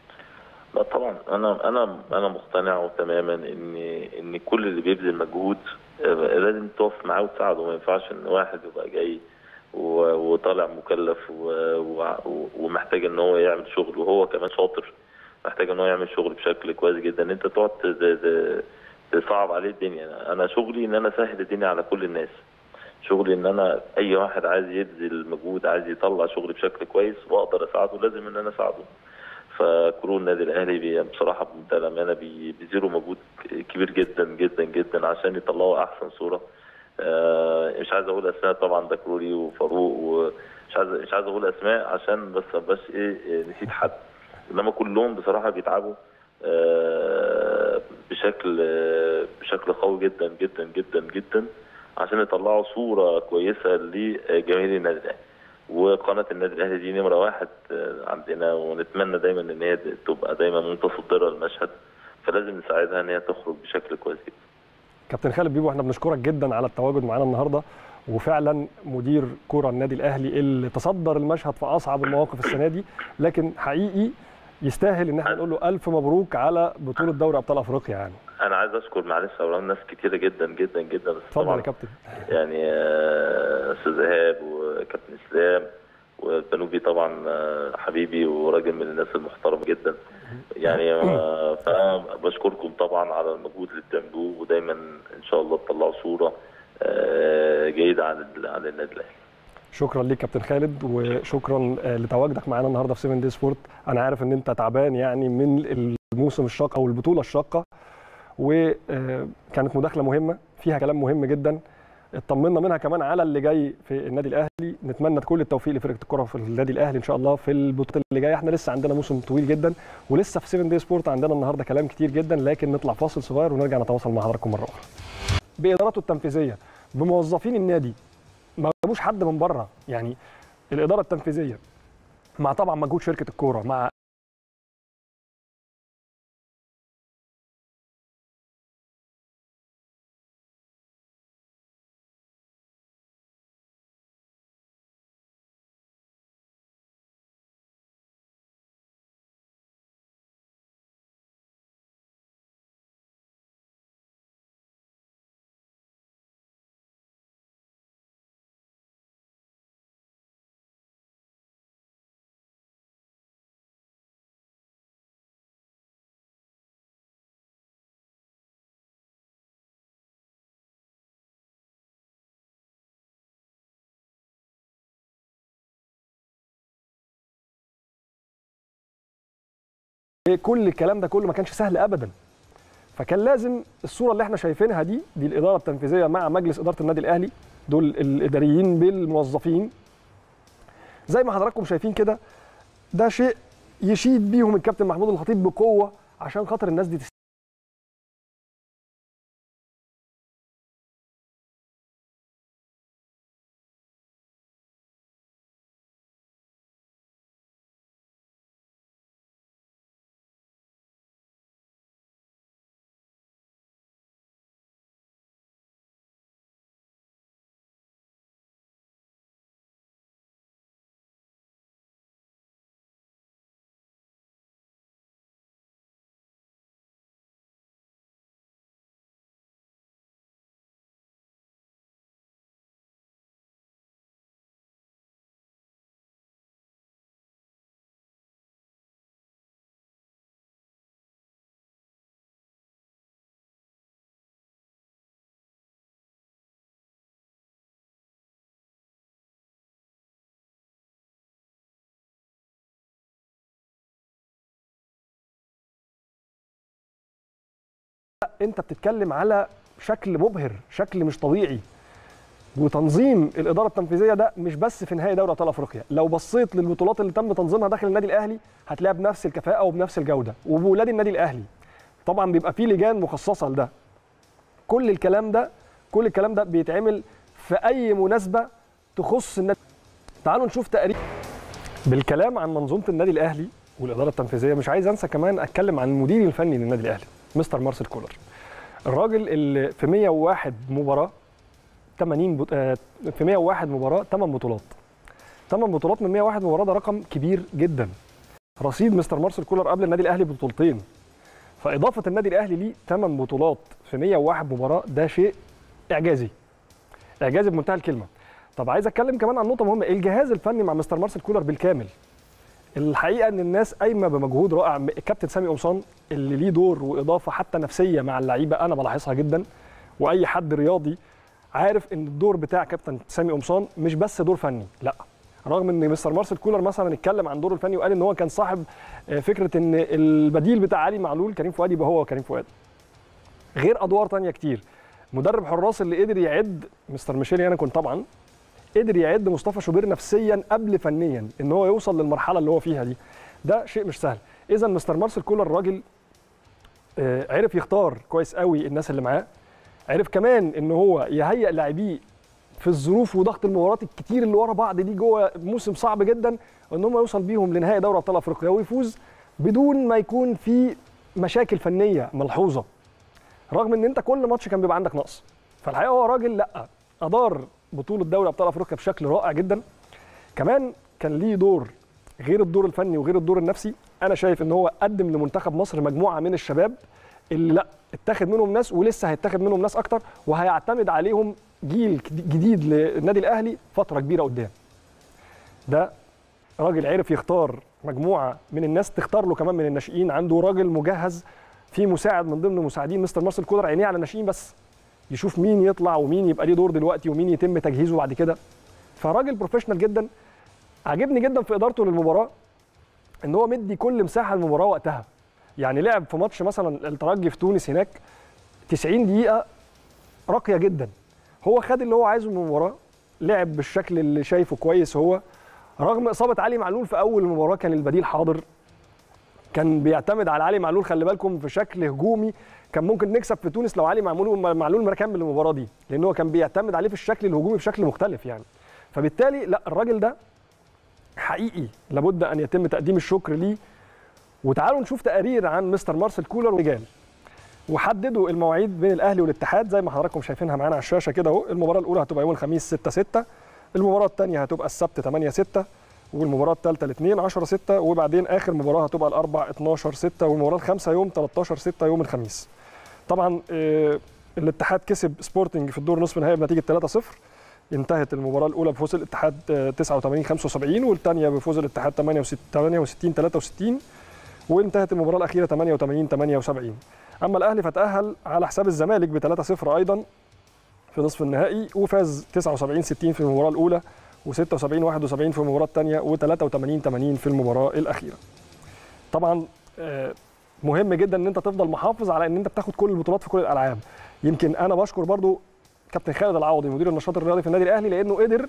لا طبعا انا انا انا مقتنع تماما ان ان كل اللي بيبذل مجهود آه، لازم تقف معاه وتساعده ما ينفعش ان واحد يبقى جاي و- وطالع مكلف و- و- ومحتاج ان هو يعمل شغل وهو كمان شاطر محتاج ان هو يعمل شغل بشكل كويس جدا انت تقعد ت- ت- تصعب عليه الدنيا انا شغلي ان انا اسهل الدنيا على كل الناس شغلي ان انا اي واحد عايز يبذل مجهود عايز يطلع شغل بشكل كويس واقدر اساعده لازم ان انا اساعده فكرو النادي الاهلي بي- بصراحه بمنتهى الامانه بي- بيبذلوا مجهود كبير جدا جدا جدا عشان يطلعوا احسن صوره آه، مش عايز اقول اسماء طبعا ده كروري وفاروق ومش عايز مش عايز اقول اسماء عشان بس بس ايه إيه، نسيت حد انما كلهم بصراحه بيتعبوا آه، بشكل آه، بشكل قوي جدا جدا جدا جدا عشان يطلعوا صوره كويسه لجماهير النادي الاهلي وقناه النادي الاهلي دي نمره واحد آه، عندنا ونتمنى دايما ان هي تبقى دايما متصدره المشهد فلازم نساعدها ان هي تخرج بشكل كويس جدا كابتن خالد بيبو احنا بنشكرك جدا على التواجد معانا النهارده وفعلا مدير كره النادي الاهلي اللي تصدر المشهد في اصعب المواقف السنه دي لكن حقيقي يستاهل ان احنا نقول له الف مبروك على بطوله دوري ابطال افريقيا يعني انا عايز اشكر معلش اولا ناس كتيره جدا جدا جدا بس اتفضل طبعاً يا كابتن يعني آه، استاذ ايهاب وكابتن اسلام والبنوبي طبعا آه، حبيبي وراجل من الناس المحترمه جدا يعني آه، فبشكركم طبعا على المجهود اللي بتعملوه ودايما ان شاء الله تطلعوا صوره آه، جيده عن ال- عن النادي الاهلي شكرا ليك كابتن خالد وشكرا آه، لتواجدك معانا النهارده في 7 دي سبورت انا عارف ان انت تعبان يعني من الموسم الشاق او البطوله الشاقه وكانت مداخله مهمه فيها كلام مهم جدا اطمنا منها كمان على اللي جاي في النادي الاهلي نتمنى كل التوفيق لفرقه الكره في النادي الاهلي ان شاء الله في البطوله اللي جايه احنا لسه عندنا موسم طويل جدا ولسه في 7 دي سبورت عندنا النهارده كلام كتير جدا لكن نطلع فاصل صغير ونرجع نتواصل مع حضراتكم مره اخرى بادارته التنفيذيه بموظفين النادي ما جابوش حد من بره يعني الاداره التنفيذيه مع طبعا مجهود شركه الكوره مع كل الكلام ده كله ما كانش سهل ابدا فكان لازم الصوره اللي احنا شايفينها دي دي الاداره التنفيذيه مع مجلس اداره النادي الاهلي دول الاداريين بالموظفين زي ما حضراتكم شايفين كده ده شيء يشيد بيهم الكابتن محمود الخطيب بقوه عشان خاطر الناس دي تست... انت بتتكلم على شكل مبهر شكل مش طبيعي وتنظيم الاداره التنفيذيه ده مش بس في نهائي دوري ابطال افريقيا لو بصيت للبطولات اللي تم تنظيمها داخل النادي الاهلي هتلاقيها بنفس الكفاءه وبنفس الجوده وبولاد النادي الاهلي طبعا بيبقى في لجان مخصصه لده كل الكلام ده كل الكلام ده بيتعمل في اي مناسبه تخص النادي تعالوا نشوف تقريبا بالكلام عن منظومه النادي الاهلي والاداره التنفيذيه مش عايز انسى كمان اتكلم عن المدير الفني للنادي الاهلي مستر مارسيل كولر الراجل اللي في 101 مباراه 80 بط... آه، في 101 مباراه 8 بطولات 8 بطولات من 101 مباراه ده رقم كبير جدا رصيد مستر مارسيل كولر قبل النادي الاهلي ببطولتين فاضافه النادي الاهلي ليه 8 بطولات في 101 مباراه ده شيء اعجازي اعجازي بمنتهى الكلمه طب عايز اتكلم كمان عن نقطه مهمه الجهاز الفني مع مستر مارسيل كولر بالكامل الحقيقه ان الناس قايمه بمجهود رائع الكابتن سامي قمصان اللي ليه دور واضافه حتى نفسيه مع اللعيبه انا بلاحظها جدا واي حد رياضي عارف ان الدور بتاع كابتن سامي قمصان مش بس دور فني لا رغم ان مستر مارسيل كولر مثلا اتكلم عن دوره الفني وقال ان هو كان صاحب آه، فكره ان البديل بتاع علي معلول كريم فؤاد يبقى هو وكريم فؤاد غير ادوار تانية كتير مدرب حراس اللي قدر يعد مستر ميشيل انا كنت طبعا قدر يعد مصطفى شوبير نفسيا قبل فنيا ان هو يوصل للمرحله اللي هو فيها دي ده شيء مش سهل اذا مستر مارسيل كولر راجل آه، عرف يختار كويس قوي الناس اللي معاه عرف كمان ان هو يهيئ لاعبيه في الظروف وضغط المباريات الكتير اللي ورا بعض دي جوه موسم صعب جدا ان هم يوصل بيهم لنهائي دوري ابطال افريقيا ويفوز بدون ما يكون في مشاكل فنيه ملحوظه رغم ان انت كل ماتش كان بيبقى عندك نقص فالحقيقه هو راجل لا ادار بطوله دوري ابطال افريقيا بشكل رائع جدا كمان كان ليه دور غير الدور الفني وغير الدور النفسي انا شايف ان هو قدم لمنتخب مصر مجموعه من الشباب اللي لا اتاخد منهم ناس ولسه هيتاخد منهم ناس اكتر وهيعتمد عليهم جيل جديد للنادي الاهلي فتره كبيره قدام ده راجل عرف يختار مجموعه من الناس تختار له كمان من الناشئين عنده راجل مجهز في مساعد من ضمن مساعدين مستر مارسيل كولر عينيه على الناشئين بس يشوف مين يطلع ومين يبقى ليه دور دلوقتي ومين يتم تجهيزه بعد كده فراجل بروفيشنال جدا عجبني جدا في ادارته للمباراه ان هو مدي كل مساحه المباراه وقتها يعني لعب في ماتش مثلا الترجي في تونس هناك 90 دقيقه راقيه جدا هو خد اللي هو عايزه من المباراه لعب بالشكل اللي شايفه كويس هو رغم اصابه علي معلول في اول المباراه كان البديل حاضر كان بيعتمد على علي معلول خلي بالكم في شكل هجومي كان ممكن نكسب في تونس لو علي معلول معلول ما كمل المباراه دي لان هو كان بيعتمد عليه في الشكل الهجومي بشكل مختلف يعني فبالتالي لا الراجل ده حقيقي لابد ان يتم تقديم الشكر ليه وتعالوا نشوف تقارير عن مستر مارسيل كولر ورجال وحددوا المواعيد بين الاهلي والاتحاد زي ما حضراتكم شايفينها معانا على الشاشه كده اهو المباراه الاولى هتبقى يوم الخميس 6 6 المباراه الثانيه هتبقى السبت 8 6 والمباراه الثالثه الاثنين 10 6 وبعدين اخر مباراه هتبقى الاربع 12 6 والمباراه الخامسه يوم 13 6 يوم الخميس طبعا آه الاتحاد كسب سبورتنج في الدور نصف النهائي بنتيجه 3 0 انتهت المباراه الاولى بفوز الاتحاد 89 75 والثانيه بفوز الاتحاد 68 63 وانتهت المباراه الاخيره 88 78 اما الاهلي فتاهل على حساب الزمالك ب 3 0 ايضا في نصف النهائي وفاز 79 60 في المباراه الاولى و76 71 في المباراه الثانيه و83 80 في المباراه الاخيره طبعا مهم جدا ان انت تفضل محافظ على ان انت بتاخد كل البطولات في كل الالعاب يمكن انا بشكر برضو كابتن خالد العوضي مدير النشاط الرياضي في النادي الاهلي لانه قدر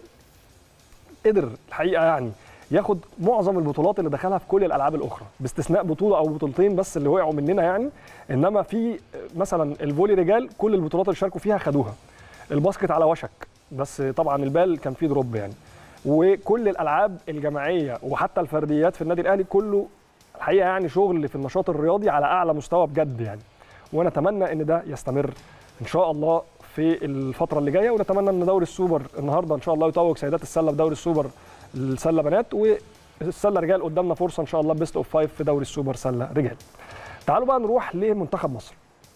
قدر الحقيقه يعني ياخد معظم البطولات اللي دخلها في كل الالعاب الاخرى باستثناء بطوله او بطولتين بس اللي وقعوا مننا يعني انما في مثلا الفولي رجال كل البطولات اللي شاركوا فيها خدوها الباسكت على وشك بس طبعا البال كان فيه دروب يعني وكل الالعاب الجماعيه وحتى الفرديات في النادي الاهلي كله الحقيقه يعني شغل في النشاط الرياضي على اعلى مستوى بجد يعني ونتمنى ان ده يستمر ان شاء الله في الفتره اللي جايه ونتمنى ان دوري السوبر النهارده ان شاء الله يتوج سيدات السله في دوري السوبر السله بنات والسله رجال قدامنا فرصه ان شاء الله بيست اوف فايف في دوري السوبر سله رجال. تعالوا بقى نروح لمنتخب مصر.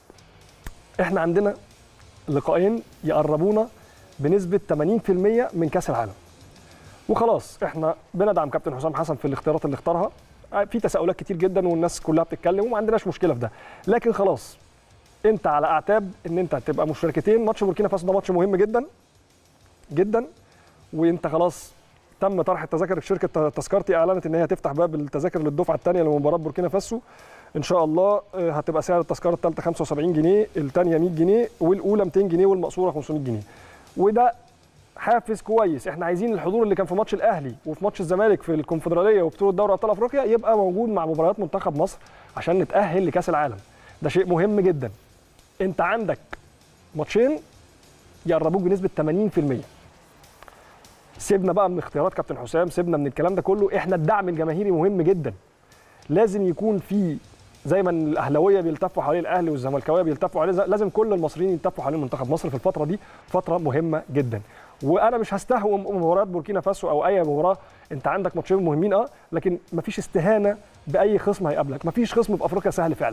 احنا عندنا لقاءين يقربونا بنسبه 80% من كاس العالم. وخلاص احنا بندعم كابتن حسام حسن في الاختيارات اللي اختارها في تساؤلات كتير جدا والناس كلها بتتكلم وما عندناش مشكله في ده لكن خلاص انت على اعتاب ان انت تبقى مشاركتين ماتش بوركينا فاسو ده ماتش مهم جدا جدا وانت خلاص تم طرح التذاكر شركه تذكرتي اعلنت ان هي هتفتح باب التذاكر للدفعه الثانيه لمباراه بوركينا فاسو ان شاء الله هتبقى سعر التذكره الثالثه 75 جنيه الثانيه 100 جنيه والاولى 200 جنيه والمقصوره 500 جنيه وده حافز كويس احنا عايزين الحضور اللي كان في ماتش الاهلي وفي ماتش الزمالك في الكونفدراليه وبطوله دوري ابطال افريقيا يبقى موجود مع مباريات منتخب مصر عشان نتاهل لكاس العالم ده شيء مهم جدا انت عندك ماتشين يقربوك بنسبه 80% سيبنا بقى من اختيارات كابتن حسام سيبنا من الكلام ده كله احنا الدعم الجماهيري مهم جدا لازم يكون في زي ما الاهلاويه بيلتفوا حوالين الاهلي والزملكاويه بيلتفوا عليه لازم كل المصريين يلتفوا حوالين منتخب مصر في الفتره دي فتره مهمه جدا وانا مش هستهوى مباريات بوركينا فاسو او اي مباراه انت عندك ماتشين مهمين اه لكن مفيش استهانه باي خصم هيقابلك مفيش خصم في افريقيا سهل فعلا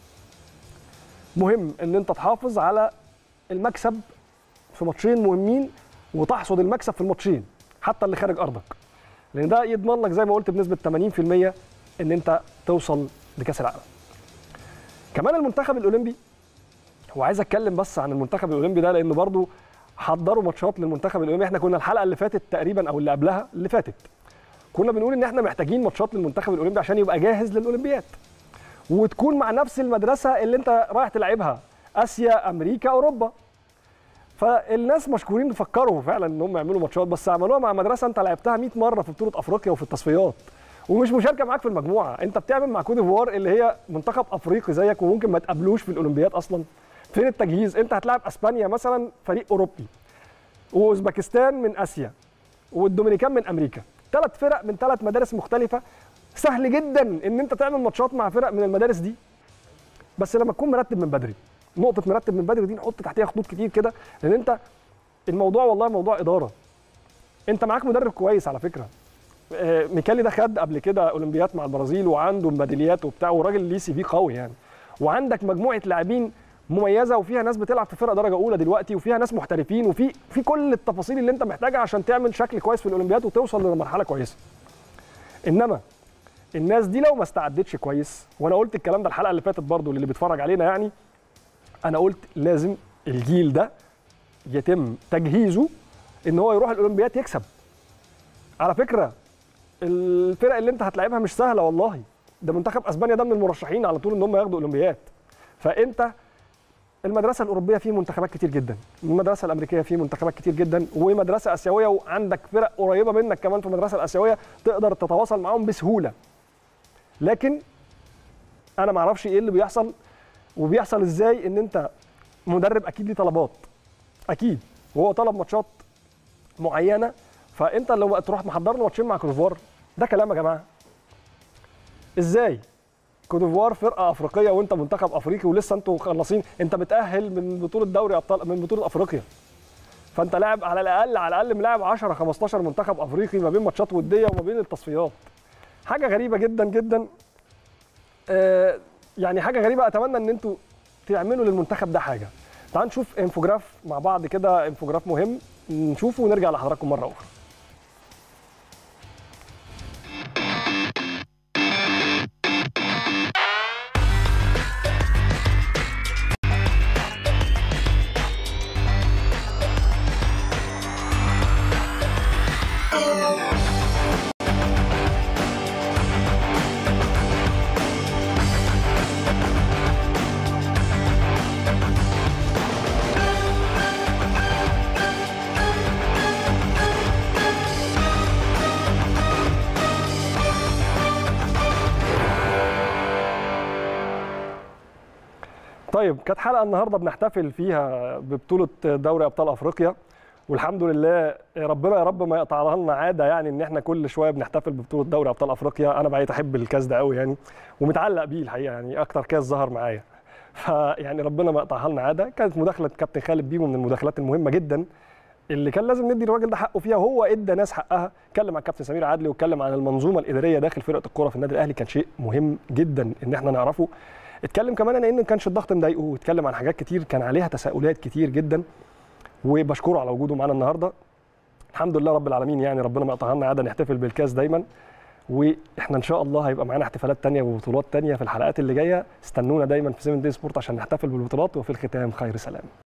مهم ان انت تحافظ على المكسب في ماتشين مهمين وتحصد المكسب في الماتشين حتى اللي خارج ارضك لان ده يضمن لك زي ما قلت بنسبه 80% ان انت توصل لكاس العالم كمان المنتخب الاولمبي وعايز اتكلم بس عن المنتخب الاولمبي ده لانه برضو حضروا ماتشات للمنتخب الاولمبي احنا كنا الحلقه اللي فاتت تقريبا او اللي قبلها اللي فاتت كنا بنقول ان احنا محتاجين ماتشات للمنتخب الاولمبي عشان يبقى جاهز للاولمبياد وتكون مع نفس المدرسه اللي انت رايح تلعبها اسيا امريكا اوروبا فالناس مشكورين فكروا فعلا ان هم يعملوا ماتشات بس عملوها مع مدرسه انت لعبتها 100 مره في بطوله افريقيا وفي التصفيات ومش مشاركه معاك في المجموعه انت بتعمل مع كوت ديفوار اللي هي منتخب افريقي زيك وممكن ما تقابلوش في الاولمبياد اصلا فين التجهيز انت هتلاعب اسبانيا مثلا فريق اوروبي واوزبكستان من اسيا والدومينيكان من امريكا ثلاث فرق من ثلاث مدارس مختلفه سهل جدا ان انت تعمل ماتشات مع فرق من المدارس دي بس لما تكون مرتب من بدري نقطه مرتب من بدري دي نحط تحتيها خطوط كتير كده لان انت الموضوع والله موضوع اداره انت معاك مدرب كويس على فكره آه، ميكالي ده خد قبل كده اولمبيات مع البرازيل وعنده ميداليات وبتاع وراجل ليه سي في قوي يعني وعندك مجموعه لاعبين مميزه وفيها ناس بتلعب في فرق درجه اولى دلوقتي وفيها ناس محترفين وفي في كل التفاصيل اللي انت محتاجها عشان تعمل شكل كويس في الاولمبياد وتوصل لمرحله كويسه انما الناس دي لو ما استعدتش كويس وانا قلت الكلام ده الحلقه اللي فاتت برضو اللي بيتفرج علينا يعني انا قلت لازم الجيل ده يتم تجهيزه ان هو يروح الاولمبياد يكسب على فكره الفرق اللي انت هتلاعبها مش سهله والله ده منتخب اسبانيا ده من المرشحين على طول ان هم ياخدوا اولمبياد فانت المدرسه الاوروبيه فيه منتخبات كتير جدا المدرسه الامريكيه فيه منتخبات كتير جدا ومدرسه اسيويه وعندك فرق قريبه منك كمان في المدرسه الاسيويه تقدر تتواصل معاهم بسهوله لكن انا ما اعرفش ايه اللي بيحصل وبيحصل ازاي ان انت مدرب اكيد ليه طلبات اكيد وهو طلب ماتشات معينه فانت لو تروح محضر له ماتشين مع كوتيفوار ده كلام يا جماعه ازاي كوتيفوار فرقه افريقيه وانت منتخب افريقي ولسه انتوا مخلصين انت بتاهل من بطوله دوري ابطال من بطوله افريقيا فانت لاعب على الاقل على الاقل ملاعب 10 15 منتخب افريقي ما بين ماتشات وديه وما بين التصفيات حاجه غريبه جدا جدا آه يعني حاجه غريبه اتمنى ان انتوا تعملوا للمنتخب ده حاجه تعال نشوف انفوجراف مع بعض كده انفوجراف مهم نشوفه ونرجع لحضراتكم مره اخرى طيب كانت حلقه النهارده بنحتفل فيها ببطوله دوري ابطال افريقيا والحمد لله ربنا يا رب ما يقطع لنا عاده يعني ان احنا كل شويه بنحتفل ببطوله دوري ابطال افريقيا انا بقيت احب الكاس ده قوي يعني ومتعلق بيه الحقيقه يعني اكتر كاس ظهر معايا فيعني ربنا ما يقطعها لنا عاده كانت مداخله كابتن خالد بيبو من المداخلات المهمه جدا اللي كان لازم ندي الراجل ده حقه فيها وهو ادى ناس حقها اتكلم عن كابتن سمير عدلي واتكلم عن المنظومه الاداريه داخل فرقه الكوره في النادي الاهلي كان شيء مهم جدا ان احنا نعرفه اتكلم كمان عن ان ما كانش الضغط مضايقه واتكلم عن حاجات كتير كان عليها تساؤلات كتير جدا وبشكره على وجوده معانا النهارده الحمد لله رب العالمين يعني ربنا ما قطعنا عاده نحتفل بالكاس دايما واحنا ان شاء الله هيبقى معانا احتفالات تانية وبطولات تانية في الحلقات اللي جايه استنونا دايما في 7 دي سبورت عشان نحتفل بالبطولات وفي الختام خير سلام